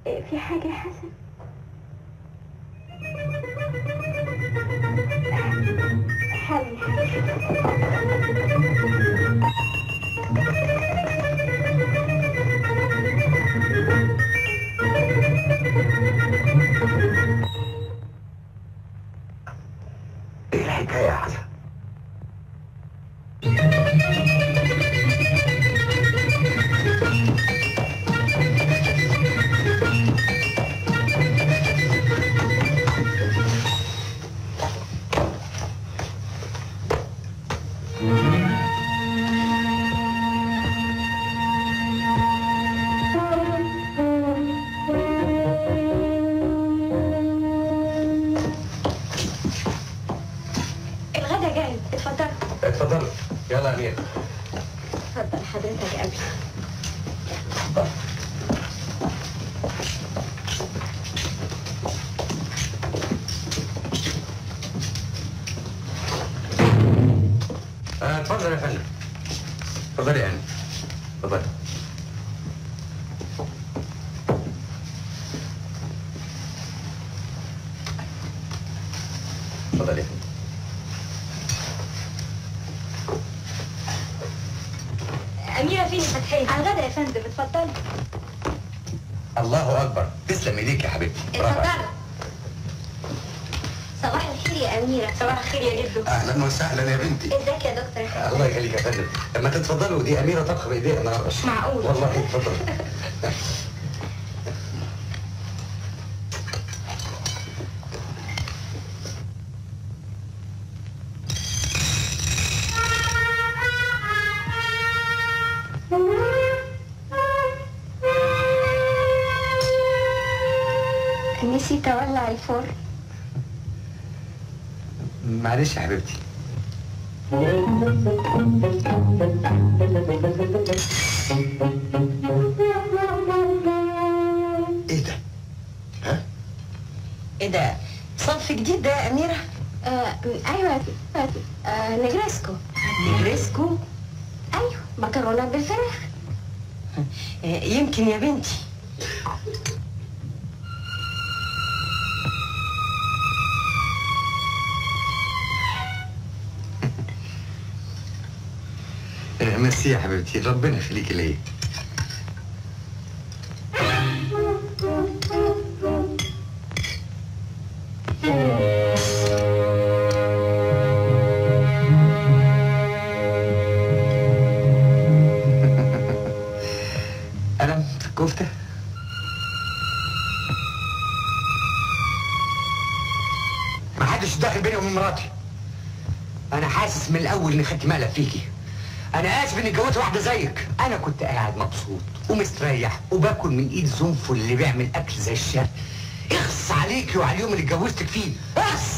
في حاجة يا حسن حاول ايه الحكايه يا حسن الغدا جاهز اتفضل اتفضل يلا يا امير اتفضل حضرتك قبل آه، اتفضل يا فندم اتفضلي يا هاني اتفضلي اتفضلي يا فندم أميرة فين فتحية؟ على الغدا يا فندم اتفضلي الله اكبر تسلم ايديك يا حبيبتي برافو عليك. اتفضلي صباح الخير يا أميرة صباح الخير يا جدو اهلا وسهلا يا بنتي ازيك يا دكتور حسن الله يخليك يا فندم لما تتفضلوا دي اميره طبخ بايديها النهارده مش معقول. والله اتفضل نسيت أولع الفرن معلش يا حبيبتي ايه ده؟ ها؟ ايه ده صنف جديد ده يا اميره آه أيوة آه نجرسكو نجريسكو أيوة مكرونة بالفراخ آه، يمكن يا بنتي آه، ميرسي يا حبيبتي ربنا يخليكي ليا ألم في الكفتة؟ ما حدش داخل بيني وبين مراتي انا حاسس من الاول اني خدت مقلب فيكي انا اسف اني اتجوزت واحده زيك انا كنت قاعد مبسوط ومستريح وباكل من ايد زنفل اللي بيعمل اكل زي الشاب اخص عليكي وعلى اليوم اللي اتجوزتك فيه اخص